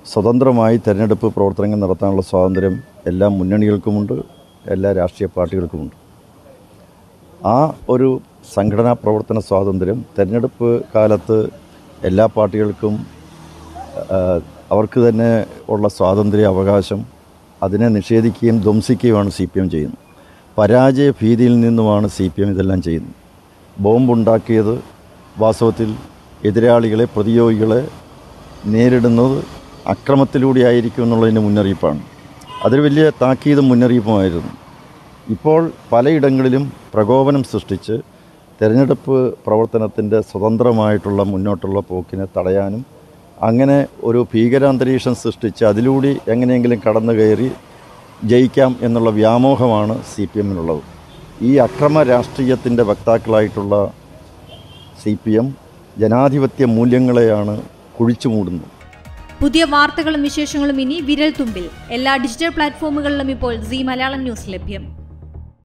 സ്വതന്ത്രമായി തെരഞ്ഞെടുപ്പ് പ്രവർത്തനങ്ങൾ നടത്താനുള്ള സ്വാതന്ത്ര്യം എല്ലാ മുന്നണികൾക്കുമുണ്ട് എല്ലാ രാഷ്ട്രീയ പാർട്ടികൾക്കുമുണ്ട് ആ ഒരു സംഘടനാ പ്രവർത്തന സ്വാതന്ത്ര്യം തെരഞ്ഞെടുപ്പ് കാലത്ത് എല്ലാ പാർട്ടികൾക്കും ആ, അവർക്ക് തന്നെ ഉള്ള സ്വാതന്ത്ര്യ അവകാശം അതിനെ നിഷേധിക്കുകയും ധ്വംസിക്കുകയുമാണ് സി പി എം ചെയ്യുന്നത് പരാജയ ഭീതിയിൽ നിന്നുമാണ് സി പി എം ഇതെല്ലാം ചെയ്യുന്നത് ബോംബുണ്ടാക്കിയത് വാസ്തവത്തിൽ എതിരാളികളെ പ്രതിയോഗികളെ നേരിടുന്നത് അക്രമത്തിലൂടെ ആയിരിക്കും എന്നുള്ളതിൻ്റെ മുന്നറിയിപ്പാണ് അതൊരു വലിയ താക്കീതും മുന്നറിയിപ്പുമായിരുന്നു ഇപ്പോൾ പലയിടങ്ങളിലും പ്രകോപനം സൃഷ്ടിച്ച് തെരഞ്ഞെടുപ്പ് പ്രവർത്തനത്തിൻ്റെ സ്വതന്ത്രമായിട്ടുള്ള മുന്നോട്ടുള്ള പോക്കിനെ തടയാനും അങ്ങനെ ഒരു ഭീകരാന്തരീക്ഷം സൃഷ്ടിച്ച് അതിലൂടെ എങ്ങനെയെങ്കിലും കടന്നു കയറി ജയിക്കാം എന്നുള്ള വ്യാമോഹമാണ് സി പി എമ്മിനുള്ളത് ഈ അക്രമ രാഷ്ട്രീയത്തിൻ്റെ വക്താക്കളായിട്ടുള്ള സി പി എം ജനാധിപത്യ മൂല്യങ്ങളെയാണ് കുഴിച്ചു മൂടുന്നത് പുതിയ വാർത്തകളും വിശേഷങ്ങളും ഇനി വിരൽ തുമ്പിൽ എല്ലാ ഡിജിറ്റൽ പ്ലാറ്റ്ഫോമുകളിലും ഇപ്പോൾ സി മലയാളം ന്യൂസ് ലഭ്യം